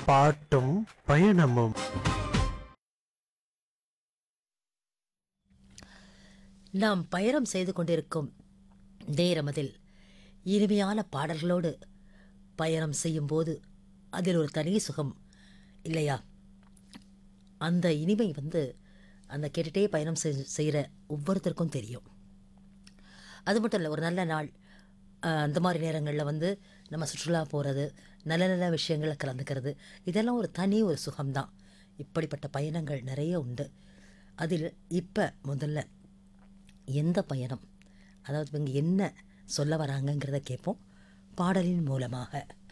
பாட்டும் பயணமும் நாம் பயணம் செய்து கொண்டிருக்கும் நேரமதில் இனிமையான பாடல்களோடு பயணம் செய்யும்போது அதில் ஒரு தனி சுகம் இல்லையா அந்த இனிமை வந்து அந்த கேட்டுகிட்டே பயணம் செய் செய்கிற ஒவ்வொருத்தருக்கும் தெரியும் அது மட்டும் இல்லை ஒரு நல்ல நாள் அஹ், அந்த மாதிரி நேரங்களில் வந்து நம்ம சுற்றுலா போகிறது நல்ல நல்ல விஷயங்களை கலந்துக்கிறது இதெல்லாம் ஒரு தனி ஒரு சுகம்தான் இப்படிப்பட்ட பயணங்கள் நிறைய உண்டு அதில் இப்போ முதல்ல எந்த பயணம் அதாவது இவங்க என்ன சொல்ல வராங்கங்கிறத கேட்போம் பாடலின் மூலமாக